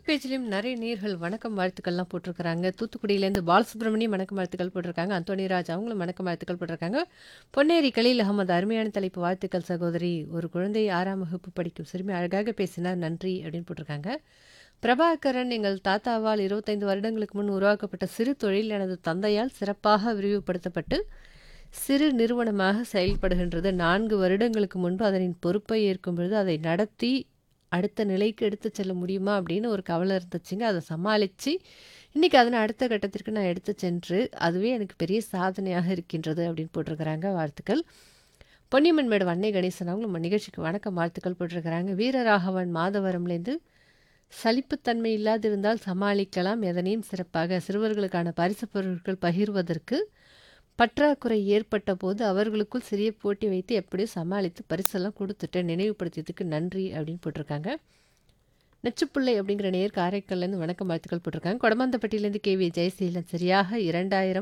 பேஜ்லயும் நிறைய நேர்கள் வணக்கம் வாழ்த்துக்கள்லாம் போட்டிருக்கிறாங்க. தூத்துக்குடியிலேருந்து பாலசுப்ரமணியம் வணக்கம் வாழ்த்துக்கள் போட்டிருக்காங்க. அந்தோணிராஜ் அவங்களும் வணக்கம் வாழ்த்துக்கள் போட்டிருக்காங்க. பொன்னேரி கலீல் அகமது அருமையான தலைப்பு வாழ்த்துக்கள் சகோதரி. ஒரு குழந்தை 6ஆம் வகுப்பு படிக்கும் சிறுமி அழகாக பேசினார் நன்றி அப்படின்னு போட்டிருக்காங்க. பிரபாகரன் எங்கள் தாத்தாவால் 25 வருடங்களுக்கு முன் உருவாக்கப்பட்ட சிறு தொழில் எனது தந்தையால் சிறப்பாக விரிவுபடுத்தப்பட்டு சிறு நிறுவனமாக செயல்படுகின்றது. 4 வருடங்களுக்கு முன்பு அதனின் பொறுப்பை ஏற்கும் பொழுது அதை நடத்தி அடுத்த நிலைக்கு எடுத்துச் செல்ல முடியுமா அப்படின்னு ஒரு கவலை இருந்துச்சுங்க. அதை சமாளிச்சு இன்னைக்கு அதனை அடுத்த கட்டத்திற்கு நான் எடுத்துச் சென்று அதுவே எனக்கு பெரிய சாதனையாக இருக்கின்றது அப்படின்னு போட்டிருக்கிறாங்க. வாழ்த்துக்கள். பொன்னியம்மன் மேடு அன்னை கணேசன் அவங்களும் நம்ம நிகழ்ச்சிக்கு வணக்கம் வாழ்த்துக்கள் போட்டிருக்கிறாங்க. வீரராகவன் மாதவரம்லேருந்து சலிப்புத்தன்மை இல்லாதிருந்தால் சமாளிக்கலாம் எதனையும் சிறப்பாக சிறுவர்களுக்கான பரிசு பொருட்கள் பகிர்வதற்கு பற்றாக்குறை ஏற்பட்ட போது அவர்களுக்குள் சிறிய போட்டி வைத்து எப்படியோ சமாளித்து பரிசெல்லாம் கொடுத்துட்டேன் நினைவுபடுத்தியதுக்கு நன்றி அப்படின்னு போட்டிருக்காங்க. நச்சுப்பிள்ளை அப்படிங்கிற நேர் காரைக்கால்லேருந்து வணக்கம் வாழ்த்துக்கள் போட்டிருக்காங்க. கொடமாந்தப்பட்டியிலேருந்து கே வி ஜெயசீலன் சரியாக 2000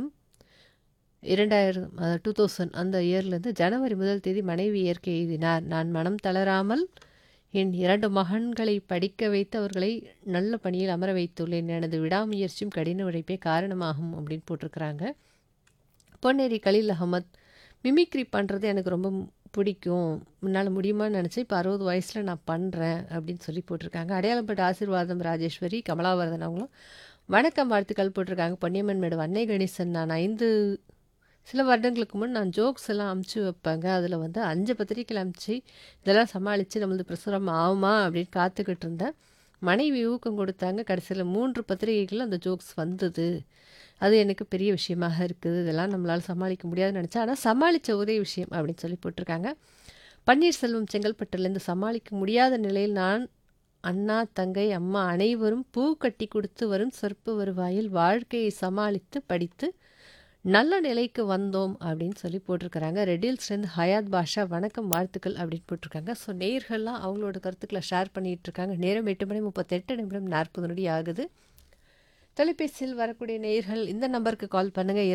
2000 அ 2000 அந்த இயர்லேருந்து ஜனவரி முதல் தேதி மனைவி இயற்கை எய்தினார். நான் மனம் தளராமல் என் 2 மகன்களை படிக்க வைத்து அவர்களை நல்ல பணியில் அமர வைத்துள்ளேன். எனது விடாமுயற்சியும் கடின உழைப்பே காரணமாகும் அப்படின்னு போட்டிருக்கிறாங்க. பொன்னேரி கலீல் அகமத் மிமிக்ரி பண்ணுறது எனக்கு ரொம்ப பிடிக்கும். முன்னால் முடியுமான்னு நினச்சேன். இப்போ 60 வயசில் நான் பண்ணுறேன் அப்படின்னு சொல்லி போட்டிருக்காங்க. அடையாளம்பட்ட ஆசீர்வாதம் ராஜேஸ்வரி கமலாவர்தன் அவங்களும் வணக்கம் வாழ்த்துக்கள் போட்டிருக்காங்க. பொன்னியம்மன் மேடு அன்னை கணேசன் நான் 5 சில வருடங்களுக்கு முன் நான் ஜோக்ஸ் எல்லாம் அமுச்சு வைப்பேங்க. அதில் வந்து 5 பத்திரிக்கைகள் அமுச்சு இதெல்லாம் சமாளித்து நம்மளது பிரசுரம் ஆகுமா அப்படின்னு காத்துக்கிட்டு இருந்தேன். மனைவி ஊக்கம் கொடுத்தாங்க. கடைசியில் 3 பத்திரிகைகள் அந்த ஜோக்ஸ் வந்தது. அது எனக்கு பெரிய விஷயமாக இருக்குது. இதெல்லாம் நம்மளால சமாளிக்க முடியாதுன்னு நினச்சேன். ஆனால் சமாளித்த ஒரே விஷயம் அப்படின்னு சொல்லி போட்டிருக்காங்க. பன்னீர்செல்வம் செங்கல்பட்டுலேருந்து சமாளிக்க முடியாத நிலையில் நான் அண்ணா தங்கை அம்மா அனைவரும் பூ கட்டி கொடுத்து வரும் சொற்ப வருவாயில் வாழ்க்கையை சமாளித்து படித்து நல்ல நிலைக்கு வந்தோம் அப்படின்னு சொல்லி போட்டிருக்கிறாங்க. ரெட்டில்ஸ்லேருந்து ஹயாத் பாஷா வணக்கம் வாழ்த்துக்கள் அப்படின்னு போட்டிருக்காங்க. ஸோ நேயர்கள்லாம் அவங்களோட கருத்துக்களை ஷேர் பண்ணிகிட்டு இருக்காங்க. நேரம் 8 மணி 38 நிமிடம் 40 நொடி ஆகுது. தொலைபேசியில் வரக்கூடிய நேயர்கள் இந்த நம்பருக்கு கால் பண்ணுங்கள்.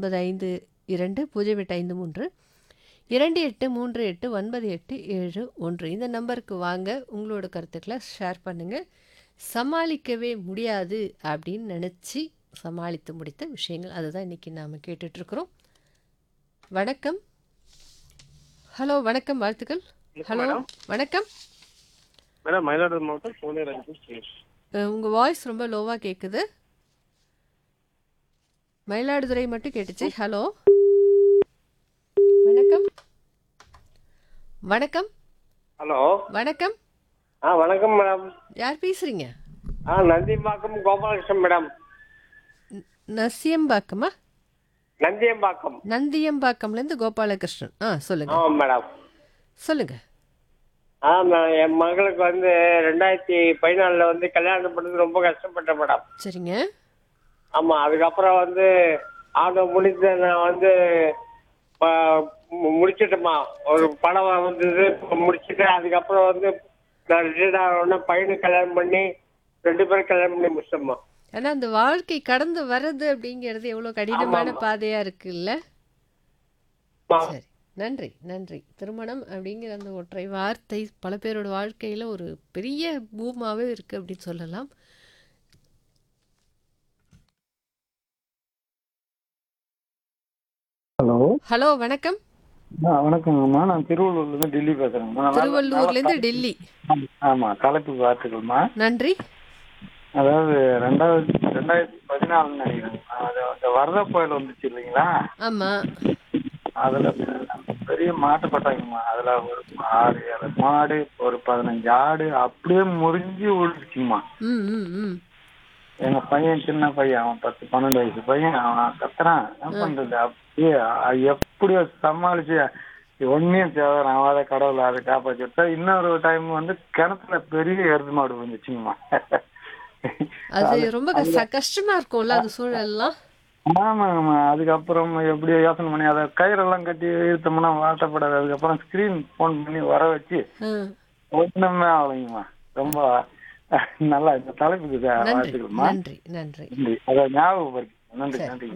2952 283898 இந்த நம்பருக்கு வாங்க உங்களோட கருத்துக்களை ஷேர் பண்ணுங்கள். சமாளிக்கவே முடியாது அப்படின்னு நினச்சி சமாளித்து முடித்த விஷயங்கள் அதுதான் இன்றைக்கி நாம் கேட்டுட்ருக்குறோம். வணக்கம். ஹலோ வணக்கம் வாழ்த்துக்கள். ஹலோ மேடம் வணக்கம். மேடம் மயிலாடுதுறை மாவட்டம் சோனியராஜ் சுரேஷ் உங்கள் வாய்ஸ் ரொம்ப லோவாக கேட்குது. மயிலாடுதுறை மட்டும் கேட்டுச்சு. ஹலோ வணக்கம். வணக்கம். ஹலோ வணக்கம். ஆ வணக்கம் மேடம் யார் பேசுறீங்க? ஆ நந்தியம்பாக்கம் கோபாலகிருஷ்ணன் மேடம் நசியம்பாக்கமா? நந்தியம்பாக்கம் நந்தியம்பாக்கம்லேருந்து கோபாலகிருஷ்ணன். ஆ சொல்லுங்க. ஆமாம் மேடம் சொல்லுங்க. ஆ நான் என் மகளுக்கு வந்து ரெண்டாயிரத்தி பதினாலில் வந்து கல்யாணம் பண்ணது ரொம்ப கஷ்டப்பட்டேன் மேடம் சரிங்க. ஆமாம் அதுக்கப்புறம் வந்து ஆக முடிஞ்ச நான் வந்து ப- மு- முடிச்சிட்டேம்மா ஒரு படம் வந்தது இப்ப முடிச்சிட்டேன் அதுக்கப்புறம் வந்து நான் ரிட்டையர்ட் ஆன பையனுக்கு கல்யாணம் பண்ணி ரெண்டு பேரும் கல்யாணம் பண்ணி முடிச்சோம்மா ஆனா அந்த வாழ்க்கை கடந்து வர்றது அப்படிங்கிறது எவ்வளோ கடினமான ஆமா. பாதையா இருக்குல்ல? ஆமா. சரி. நன்றி நன்றி. திருமணம் அப்படிங்கிற அந்த ஒற்றை வார்த்தை பல பேரோட வாழ்க்கையில் ஒரு பெரிய பூமாவே இருக்குது அப்படின்னு சொல்லலாம். ஹலோ ஹலோ வணக்கம். ஆ வணக்கங்கம்மா நான் திருவள்ளூர்லேருந்து டெல்லி பேசுகிறேங்கம்மா நல்லா- திருவள்ளூர்லேருந்து நல்லா- டெல்லி. ஆமா, ஆமா தலைப்பு வாழ்த்துக்கள்மா நன்றி. அதாவது ரெண்டாயிரத்தி ரெண்டாயிரத்தி பதினாலுன்னு நினைக்கிறேன் அது அந்த வரத புயல் வந்துச்சு இல்லைங்களா ஆமா. அதுல பெரிய மாட்டுப்பட்டாங்கம்மா அதுல ஒரு ஆறு ஏழு மாடு ஒரு பதினஞ்சு ஆடு அப்படியே முறிஞ்சு விழுந்துச்சுங்கம்மா ம் ம் ம். எங்க பையன் சின்ன பையன் அவன் பத்து பன்னெண்டு வயசு பையன் அவன் கத்துறான் என்ன பண்றது அப்படியே அ- எப்படியோ சமாளிச்சு ஒன்னையும் சேவை அதை கடவுள் அதை காப்பாற்றி விட்டா இன்னொரு டைம் வந்து கிணத்துல பெரிய எருது மாடு வந்துச்சுங்கம்மா அது ரொம்ப கஷ்ட- கஷ்டமா இருக்கும்ல அந்த சூழல்லாம். ஆமாங்கம்மா அதுக்கப்புறம் எப்படியோ யோசனை பண்ணி அதை கயிறெல்லாம் கட்டி இழுத்தோம்னா வாட்டப்படாது அதுக்கப்புறம் ஸ்கிரீன் ஃபோன் பண்ணி வர வச்சு ஆ. ஒண்ணுமே ஆகலைங்கம்மா ரொம்ப நல்லா இந்த தலைப்புக்கு நன்றி வாழ்த்துக்கள்மா நன்றி நன்றி. நன்றி அதை ஞாபகப்படுத்தி நன்றி சரி. நன்றி